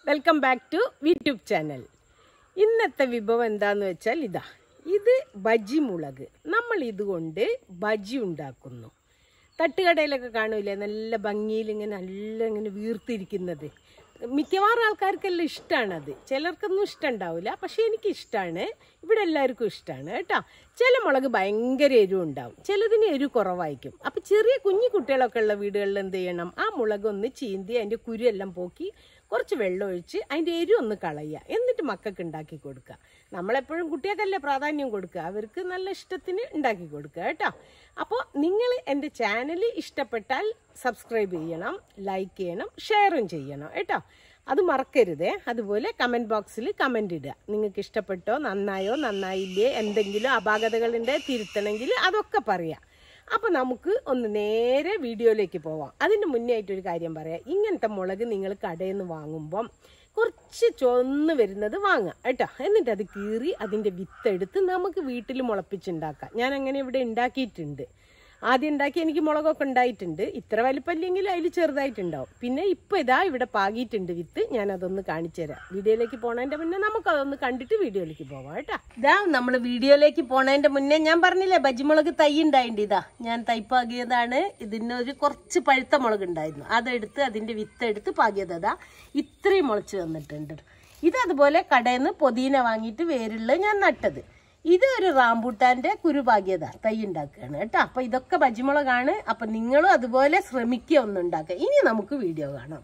welcome back to YouTube channel ഇന്നത്തെ വിഭവം എന്താന്ന് വെച്ചാൽ ഇതാ ഇത് ബജി മുളക് നമ്മൾ ഇതുകൊണ്ട് ബജി ഉണ്ടാക്കുന്നു തട്ടുകടയിലൊക്കെ കാണൂലേ നല്ല ഭംഗിയിൽ ഇങ്ങനെ നല്ല ഇങ്ങനെ വീർത്തിരിക്കുന്നത് മിക്കവാറും ആൾക്കാർക്കെല്ലാം ഇഷ്ടമാണത് ചിലർക്കൊന്നും ഇഷ്ടമുണ്ടാവില്ല പക്ഷെ എനിക്ക് ഇഷ്ടമാണ് ഇവിടെ എല്ലാവർക്കും ഇഷ്ടമാണ് കേട്ടോ ചില മുളക് ഭയങ്കര എരിവ് ഉണ്ടാവും ചിലതിന് എരിവ് കുറവായിരിക്കും അപ്പം ചെറിയ കുഞ്ഞു കുട്ടികളൊക്കെ ഉള്ള വീടുകളിൽ എന്ത് ചെയ്യണം ആ മുളക് ഒന്ന് ചീന്തി അതിൻ്റെ കുരുവെല്ലാം പോക്കി കുറച്ച് വെള്ളം ഒഴിച്ച് അതിൻ്റെ എരിവ് ഒന്ന് കളയുക എന്നിട്ട് മക്കൾക്ക് ഉണ്ടാക്കി കൊടുക്കുക നമ്മളെപ്പോഴും കുട്ടികൾക്കല്ലേ പ്രാധാന്യം കൊടുക്കുക അവർക്ക് നല്ല ഇഷ്ടത്തിന് ഉണ്ടാക്കി കൊടുക്കുക കേട്ടോ അപ്പോൾ നിങ്ങൾ എൻ്റെ ചാനൽ ഇഷ്ടപ്പെട്ടാൽ സബ്സ്ക്രൈബ് ചെയ്യണം ലൈക്ക് ചെയ്യണം ഷെയറും ചെയ്യണം കേട്ടോ അത് മറക്കരുതേ അതുപോലെ കമൻറ്റ് ബോക്സിൽ കമൻ്റ് ഇടുക നിങ്ങൾക്ക് ഇഷ്ടപ്പെട്ടോ നന്നായോ നന്നായില്ലേ എന്തെങ്കിലും അപാകതകളുണ്ട് തിരുത്തണമെങ്കിൽ അതൊക്കെ പറയാം അപ്പോൾ നമുക്ക് ഒന്ന് നേരെ വീഡിയോയിലേക്ക് പോവാം അതിന് മുന്നേ ആയിട്ടൊരു കാര്യം പറയാം ഇങ്ങനത്തെ മുളക് നിങ്ങൾ കടയിൽ നിന്ന് വാങ്ങുമ്പം കുറച്ച് ചുവന്ന് വരുന്നത് വാങ്ങാം കേട്ടോ എന്നിട്ട് അത് കീറി അതിൻ്റെ വിത്തെടുത്ത് നമുക്ക് വീട്ടിൽ മുളപ്പിച്ചുണ്ടാക്കാം ഞാൻ അങ്ങനെ ഇവിടെ ഉണ്ടാക്കിയിട്ടുണ്ട് ആദ്യം ഉണ്ടാക്കി എനിക്ക് മുളകൊക്കെ ഉണ്ടായിട്ടുണ്ട് ഇത്ര വലിപ്പമില്ലെങ്കിൽ അതിൽ ചെറുതായിട്ടുണ്ടാവും പിന്നെ ഇപ്പം ഇതാ ഇവിടെ പാകിയിട്ടുണ്ട് വിത്ത് ഞാൻ അതൊന്ന് കാണിച്ചു തരാം വീഡിയോയിലേക്ക് പോണതിന്റെ മുന്നേ നമുക്ക് അതൊന്ന് കണ്ടിട്ട് വീഡിയോയിലേക്ക് പോവാം കേട്ടോ ഇതാ നമ്മൾ വീഡിയോയിലേക്ക് പോണതിന്റെ മുന്നേ ഞാൻ പറഞ്ഞില്ലേ ബജിമുളക് തൈ ഉണ്ടായിട്ടുണ്ട് ഇതാ ഞാൻ തൈ പാകിയതാണ് ഇതിന് ഒരു കുറച്ച് പഴുത്ത മുളക് ഉണ്ടായിരുന്നു അതെടുത്ത് അതിന്റെ വിത്ത് എടുത്ത് പാകിയത് അതാ ഇത്രയും മുളച്ച് വന്നിട്ടുണ്ട് ഇത് അതുപോലെ കടയിൽ നിന്ന് പൊതീന വാങ്ങിയിട്ട് വേരുള്ള ഞാൻ നട്ടത് ഇത് ഒരു റാംബൂട്ടാന്റെ കുരുപാകിയത തൈ ഉണ്ടാക്കുകയാണ് കേട്ടോ അപ്പൊ ഇതൊക്കെ ബജിമുളകാണ് അപ്പൊ നിങ്ങളും അതുപോലെ ശ്രമിക്കുക ഒന്നുണ്ടാക്കുക ഇനി നമുക്ക് വീഡിയോ കാണാം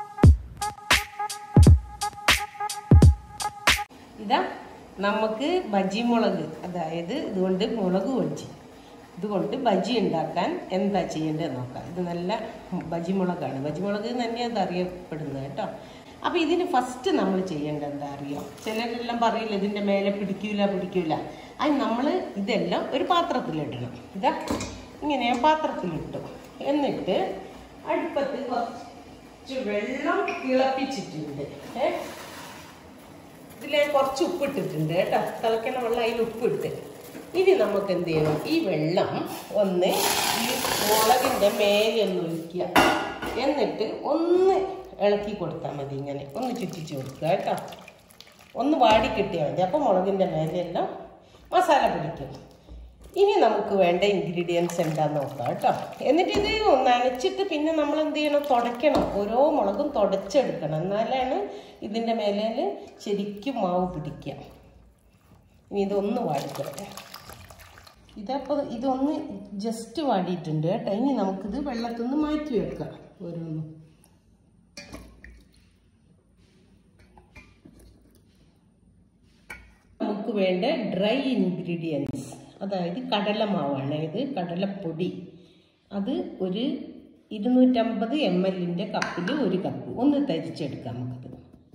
ഇതാ നമുക്ക് ബജി മുളക് അതായത് ഇതുകൊണ്ട് മുളക് ബജി ഇതുകൊണ്ട് ബജി ഉണ്ടാക്കാൻ എന്താ ചെയ്യേണ്ടത് നോക്കാം ഇത് നല്ല ബജി മുളകാണ് ബജി മുളക് തന്നെയാണ് അത് അറിയപ്പെടുന്നത് കേട്ടോ അപ്പൊ ഇതിന് ഫസ്റ്റ് നമ്മൾ ചെയ്യേണ്ടത് എന്താ അറിയോ ചിലരെല്ലാം പറയില്ല ഇതിന്റെ മേലെ പിടിക്കൂല പിടിക്കൂല അത് നമ്മൾ ഇതെല്ലാം ഒരു പാത്രത്തിലിടണം ഇതാ ഇങ്ങനെ പാത്രത്തിലിട്ടു എന്നിട്ട് അടുപ്പത്ത് കുറച്ച് വെള്ളം തിളപ്പിച്ചിട്ടുണ്ട് ഏ ഇതിൽ കുറച്ച് ഉപ്പിട്ടിട്ടുണ്ട് കേട്ടോ തിളക്കണ വെള്ളം അതിൽ ഉപ്പിട്ട് ഇനി നമുക്ക് എന്ത് ചെയ്യണം ഈ വെള്ളം ഒന്ന് ഈ മുളകിൻ്റെ മേലെ ഒന്ന് ഒഴിക്കുക എന്നിട്ട് ഒന്ന് ഇളക്കി കൊടുത്താൽ മതി ഇങ്ങനെ ഒന്ന് ചുറ്റിച്ച് കൊടുക്കുക കേട്ടോ ഒന്ന് വാടി കിട്ടിയാൽ മതി അപ്പോൾ മുളകിൻ്റെ മേലെയെല്ലാം മസാല പിടിക്കും ഇനി നമുക്ക് വേണ്ട ഇൻഗ്രീഡിയൻസ് എന്താന്ന് നോക്കാം കേട്ടോ എന്നിട്ട് ഇത് നനച്ചിട്ട് പിന്നെ നമ്മൾ എന്ത് ചെയ്യണം തുടയ്ക്കണം ഓരോ മുളകും തുടച്ചെടുക്കണം എന്നാലാണ് ഇതിൻ്റെ മേലേൽ ശരിക്കും മാവ് പിടിക്കുക ഇനി ഇതൊന്ന് വാടിക്കട്ടെ ഇതപ്പോൾ ഇതൊന്ന് ജസ്റ്റ് വാടിയിട്ടുണ്ട് കേട്ടോ ഇനി നമുക്കിത് വെള്ളത്തിൽ നിന്ന് മാറ്റി വെക്കാം ഓരോന്നും നമുക്ക് വേണ്ട ഡ്രൈ ഇൻഗ്രീഡിയൻസ് അതായത് കടലമാവാണ് ഇത് കടലപ്പൊടി അത് ഒരു ഇരുന്നൂറ്റമ്പത് എം എല്ലിൻ്റെ കപ്പിൽ ഒരു കപ്പ് ഒന്ന് തരിച്ചെടുക്കാം നമുക്കത്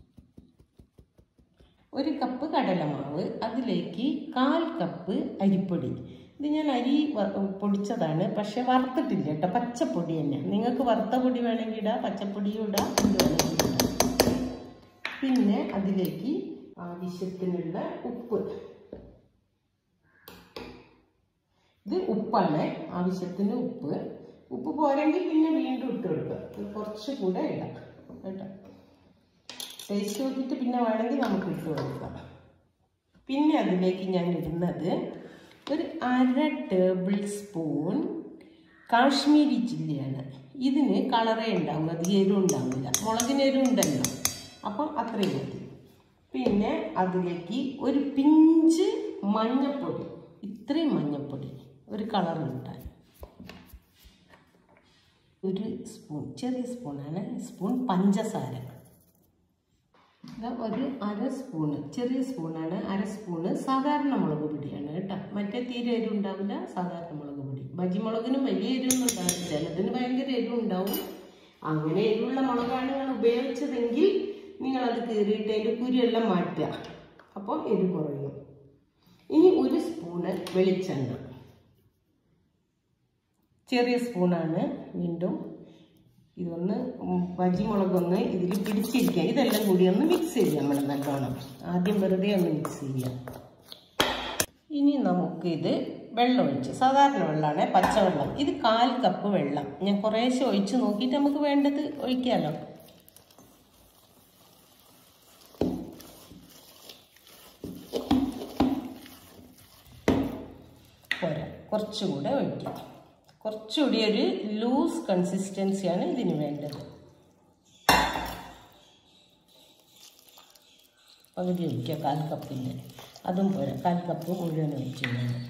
ഒരു കപ്പ് കടലമാവ് അതിലേക്ക് കാൽ കപ്പ് അരിപ്പൊടി ഇത് ഞാൻ അരി പൊടിച്ചതാണ് പക്ഷെ വറുത്തിട്ടില്ല കേട്ടോ പച്ചപ്പൊടി തന്നെ നിങ്ങൾക്ക് വറുത്ത പൊടി വേണമെങ്കിൽ ഇടാം പച്ചപ്പൊടിയും ഇടാം എന്ത് വേണമെങ്കിൽ ഇടാം പിന്നെ അതിലേക്ക് ആവശ്യത്തിനുള്ള ഉപ്പ് ഇത് ഉപ്പാണ് ആവശ്യത്തിന് ഉപ്പ് ഉപ്പ് പോരെങ്കിൽ പിന്നെ വീണ്ടും ഇട്ട് കൊടുക്കുക കുറച്ച് കൂടെ ഇടാം കേട്ടോ ടേസ്റ്റ് നോക്കിയിട്ട് പിന്നെ വേണമെങ്കിൽ നമുക്ക് ഇട്ട് കൊടുക്കാം പിന്നെ അതിലേക്ക് ഞാൻ ഇടുന്നത് ഒരു അര ടേബിൾ സ്പൂൺ കാശ്മീരി ചില്ലിയാണ് ഇതിന് കളറേ ഉണ്ടാവും അത് എരിവ് ഉണ്ടാവില്ല മുളകിന് എരിവ് ഉണ്ടല്ലോ അപ്പം അത്രയും മതി പിന്നെ അതിലേക്ക് ഒരു പിഞ്ച് മഞ്ഞപ്പൊടി ഇത്രയും മഞ്ഞപ്പൊടി ഒരു കളർ കിട്ടാൻ ഒരു സ്പൂൺ ചെറിയ സ്പൂണാണ് സ്പൂൺ പഞ്ചസാര ഒരു അര സ്പൂണ് ചെറിയ സ്പൂണാണ് അര സ്പൂണ് സാധാരണ മുളക് പൊടിയാണ് കേട്ടോ മറ്റേ തീരെ എരിവ് ഉണ്ടാവില്ല സാധാരണ മുളക് പൊടി ബജി മുളകിനും വലിയ എരിവൊന്നും ഉണ്ടാവില്ല ചിലതിന് ഭയങ്കര എരിവ് ഉണ്ടാവും അങ്ങനെ എരിവുള്ള മുളകാണ് നിങ്ങൾ ഉപയോഗിച്ചതെങ്കിൽ നിങ്ങളത് കീറിയിട്ട് അതിൻ്റെ കുരുവെല്ലാം മാറ്റുക അപ്പോൾ എരിവ് കുറയും ഇനി ഒരു സ്പൂണ് വെളിച്ചെണ്ണ ചെറിയ സ്പൂണാണ് വീണ്ടും ഇതൊന്ന് ബജി മുളകൊന്ന് ഇതിൽ പിടിച്ചിരിക്കുക ഇതെല്ലാം കൂടി ഒന്ന് മിക്സ് ചെയ്യാം നമ്മൾ നല്ലോണം ആദ്യം വെറുതെ ഒന്ന് മിക്സ് ചെയ്യാം ഇനി നമുക്കിത് വെള്ളം ഒഴിച്ച് സാധാരണ വെള്ളമാണ് പച്ചവെള്ളം ഇത് കാൽ കപ്പ് വെള്ളം ഞാൻ കുറേശ്ശെ ഒഴിച്ച് നോക്കിയിട്ട് നമുക്ക് വേണ്ടത് ഒഴിക്കാമല്ലോ കുറച്ചുകൂടെ ഒഴിക്കാം കുറച്ചുകൂടി ഒരു ലൂസ് കൺസിസ്റ്റൻസിയാണ് ഇതിന് വേണ്ടത് പകുതി ഒഴിക്കുക കാൽ കപ്പിൻ്റെ അതും പോരാ കാൽ കപ്പ് മുഴുവൻ ഒഴിച്ചു വേണം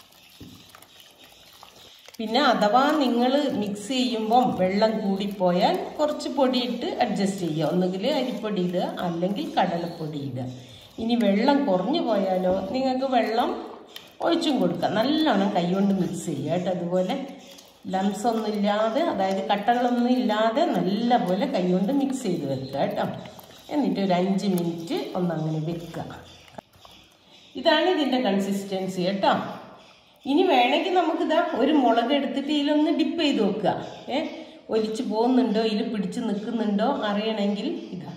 പിന്നെ അഥവാ നിങ്ങൾ മിക്സ് ചെയ്യുമ്പം വെള്ളം കൂടിപ്പോയാൽ കുറച്ച് പൊടിയിട്ട് അഡ്ജസ്റ്റ് ചെയ്യുക ഒന്നുകിൽ അരിപ്പൊടി ഇടുക അല്ലെങ്കിൽ കടലപ്പൊടി ഇടുക ഇനി വെള്ളം കുറഞ്ഞു പോയാലോ നിങ്ങൾക്ക് വെള്ളം ഒഴിച്ചും കൊടുക്കാം നല്ലോണം കൈകൊണ്ട് മിക്സ് ചെയ്യുക കേട്ടോ അതുപോലെ ലംസ് ഒന്നും ഇല്ലാതെ അതായത് കട്ടകളൊന്നും ഇല്ലാതെ നല്ലപോലെ കൈകൊണ്ട് മിക്സ് ചെയ്ത് വെക്കുക കേട്ടോ എന്നിട്ട് ഒരു അഞ്ച് മിനിറ്റ് ഒന്നങ്ങനെ വെക്കുക ഇതാണ് ഇതിൻ്റെ കൺസിസ്റ്റൻസി കേട്ടോ ഇനി വേണമെങ്കിൽ നമുക്കിതാ ഒരു മുളക് എടുത്തിട്ട് ഇതിലൊന്ന് ഡിപ്പ് ചെയ്ത് വെക്കുക ഏ ഒലിച്ച് പോകുന്നുണ്ടോ ഇതിൽ പിടിച്ച് നിൽക്കുന്നുണ്ടോ അറിയണമെങ്കിൽ ഇതാ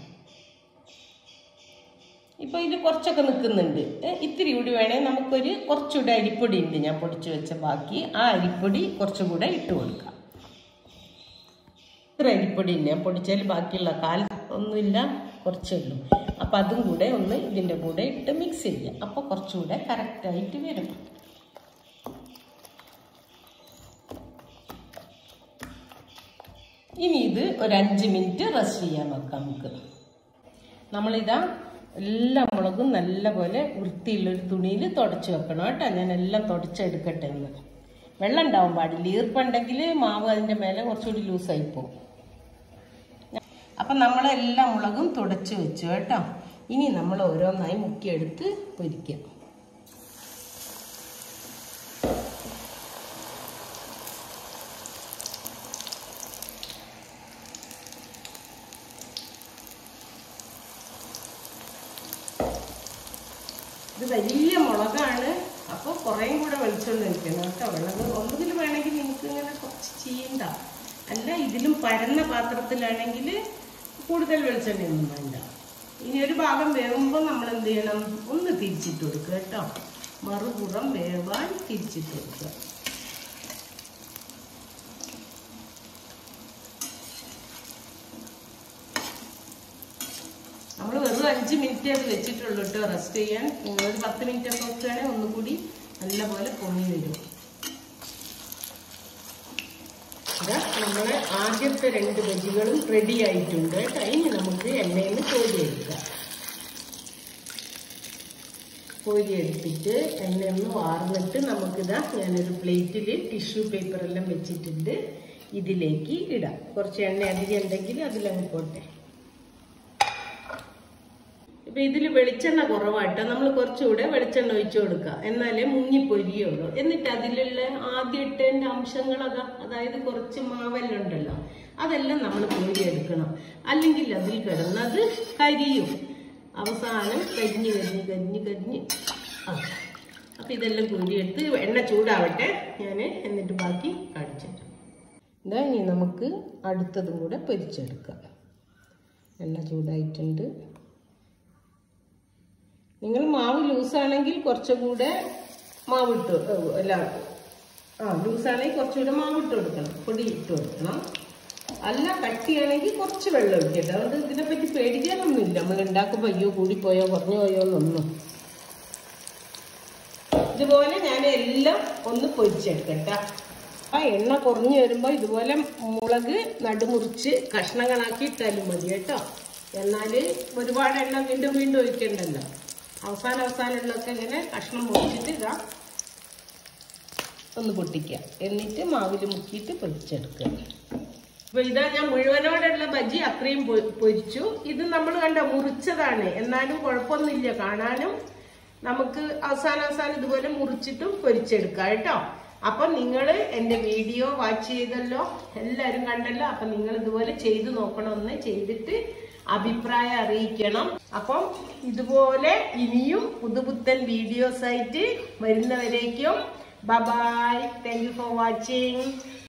ഇപ്പോൾ ഇതിൽ കുറച്ചൊക്കെ നിൽക്കുന്നുണ്ട് ഏ, ഇത്തിരി കൂടി വേണമെങ്കിൽ നമുക്കൊരു കുറച്ചുകൂടെ അരിപ്പൊടി ഉണ്ട് ഞാൻ പൊടിച്ച് വെച്ച ബാക്കി ആ അരിപ്പൊടി കുറച്ചുകൂടെ ഇട്ട് കൊടുക്കാം ഇത്ര അരിപ്പൊടി ഉണ്ട് ഞാൻ പൊടിച്ചാൽ ബാക്കിയുള്ള കാൽ ഒന്നുമില്ല കുറച്ചേ ഉള്ളൂ അപ്പം അതും കൂടെ ഒന്ന് ഇതിൻ്റെ കൂടെ ഇട്ട് മിക്സ് ചെയ്യുക അപ്പോൾ കുറച്ചുകൂടെ കറക്റ്റായിട്ട് വരും ഇനി ഇത് ഒരു അഞ്ച് മിനിറ്റ് റെസ്റ്റ് ചെയ്യാൻ വെക്കാം നമുക്ക് നമ്മളിതാ എല്ലാ മുളകും നല്ലപോലെ വൃത്തിയുള്ളൊരു തുണിയിൽ തുടച്ച് വെക്കണം കേട്ടോ ഞാൻ എല്ലാം തുടച്ചെടുക്കട്ടെ എന്ന് വെള്ളം ഉണ്ടാവാൻ പാടില്ല ഈർപ്പുണ്ടെങ്കിൽ മാവ് അതിൻ്റെ മേലെ കുറച്ചുകൂടി ലൂസായി പോകും അപ്പം നമ്മളെല്ലാ മുളകും തുടച്ച് വെച്ചു കേട്ടോ ഇനി നമ്മൾ ഓരോന്നായി മുക്കിയെടുത്ത് പൊരിക്കാം ഇത് വലിയ മുളകാണ് അപ്പോൾ കുറേയും കൂടെ വെളിച്ചെണ്ണ ഒഴിക്കണം കേട്ടോ മുളക് ഒന്നുകിൽ വേണമെങ്കിൽ നിങ്ങൾക്ക് ഇങ്ങനെ കുറച്ച് ചെയ്യണ്ട അല്ല ഇതിലും പരന്ന പാത്രത്തിലാണെങ്കിൽ കൂടുതൽ വെളിച്ചെണ്ണയൊന്നും വേണ്ട ഇനി ഒരു ഭാഗം വേവുമ്പോൾ നമ്മൾ എന്ത് ചെയ്യണം ഒന്ന് തിരിച്ചിട്ട് കൊടുക്കുക കേട്ടോ മറുപുറം വേവാൻ തിരിച്ചിട്ട് കൊടുക്കുക നമ്മൾ വെറും അഞ്ച് മിനിറ്റ് അത് വെച്ചിട്ടുള്ളൂ കേട്ടോ റെസ്റ്റ് ചെയ്യാൻ നിങ്ങൾ ഒരു പത്ത് മിനിറ്റ് ഒക്കെ വെക്കുകയാണെങ്കിൽ ഒന്നുകൂടി നല്ലപോലെ പൊങ്ങി വരും ഇതാ നമ്മളെ ആദ്യത്തെ രണ്ട് ബജികളും റെഡി ആയിട്ടുണ്ട് കേട്ടോ ഇനി നമുക്ക് എണ്ണയിൽ നിന്ന് കോരിയെടുക്കാം കോരിയെടുത്തിട്ട് എണ്ണ ഒന്ന് വാർന്നിട്ട് നമുക്കിതാ ഞാനൊരു പ്ലേറ്റിൽ ടിഷ്യൂ പേപ്പർ എല്ലാം വെച്ചിട്ടുണ്ട് ഇതിലേക്ക് ഇടാം കുറച്ച് എണ്ണ അധികം ഉണ്ടെങ്കിൽ അതിലങ്ങ് പോട്ടെ ഇപ്പൊ ഇതിൽ വെളിച്ചെണ്ണ കുറവാട്ടോ നമ്മൾ കുറച്ചുകൂടെ വെളിച്ചെണ്ണ ഒഴിച്ചു കൊടുക്കുക എന്നാലേ മുങ്ങി പൊരിയുള്ളൂ എന്നിട്ട് അതിലുള്ള ആദ്യം ഇട്ടതിന്റെ അംശങ്ങൾ അതാ അതായത് കുറച്ച് മാവെല്ലാം ഉണ്ടല്ലോ അതെല്ലാം നമ്മൾ കോരിയെടുക്കണം അല്ലെങ്കിൽ അതിൽ കിടന്നത് കരിയും അവസാനം കരിഞ്ഞ് കരിഞ്ഞ് കരിഞ്ഞ് കരിഞ്ഞ് ആ അപ്പൊ ഇതെല്ലാം കോരിയെടുത്ത് എണ്ണ ചൂടാവട്ടെ ഞാൻ എന്നിട്ട് ബാക്കി കാണിച്ചു തരാം ഇതാ ഇനി നമുക്ക് അടുത്തതും കൂടെ പൊരിച്ചെടുക്കാം എണ്ണ ചൂടായിട്ടുണ്ട് നിങ്ങൾ മാവ് ലൂസാണെങ്കിൽ കുറച്ചുകൂടെ മാവ് ഇട്ട് ഏ, അല്ല ആ ലൂസാണെങ്കിൽ കുറച്ചുകൂടെ മാവ് ഇട്ട് കൊടുക്കണം പൊടി ഇട്ട് കൊടുക്കണം അല്ല കട്ടിയാണെങ്കിൽ കുറച്ച് വെള്ളം ഒഴിക്കട്ടെ അതുകൊണ്ട് ഇതിനെപ്പറ്റി പേടിക്കാനൊന്നുമില്ല നമ്മൾ ഉണ്ടാക്കുമ്പോൾ അയ്യോ കൂടിപ്പോയോ കുറഞ്ഞു പോയോ എന്നൊന്നും ഇതുപോലെ ഞാൻ എല്ലാം ഒന്ന് പൊരിച്ചെടുക്കട്ടെ ആ എണ്ണ കുറഞ്ഞു വരുമ്പോൾ ഇതുപോലെ മുളക് നടുമുറിച്ച് കഷ്ണങ്ങളാക്കി ഇട്ടാലും മതി കേട്ടോ എന്നാൽ ഒരുപാട് എണ്ണ വീണ്ടും വീണ്ടും ഒഴിക്കണ്ടല്ലോ അവസാനം അവസാനമുള്ളൊക്കെ ഇങ്ങനെ കഷ്ണം മുറിച്ചിട്ട് ഇതാ ഒന്ന് പൊട്ടിക്കുക എന്നിട്ട് മാവിൽ മുക്കിയിട്ട് പൊരിച്ചെടുക്കുക അപ്പൊ ഇതാ ഞാൻ മുഴുവനോടുള്ള ബജി അത്രയും പൊ- പൊരിച്ചു ഇത് നമ്മൾ കണ്ട മുറിച്ചതാണ് എന്നാലും കുഴപ്പമൊന്നുമില്ല കാണാനും നമുക്ക് അവസാനം അവസാനം ഇതുപോലെ മുറിച്ചിട്ടും പൊരിച്ചെടുക്കാം കേട്ടോ അപ്പൊ നിങ്ങൾ എന്റെ വീഡിയോ വാച്ച് ചെയ്തല്ലോ എല്ലാവരും കണ്ടല്ലോ അപ്പൊ നിങ്ങൾ ഇതുപോലെ ചെയ്തു നോക്കണമെന്ന് ചെയ്തിട്ട് അഭിപ്രായം അറിയിക്കണം അപ്പം ഇതുപോലെ ഇനിയും പുതുപുത്തൻ വീഡിയോസ് ആയിട്ട് വരുന്നവരേക്കും bye thank you for watching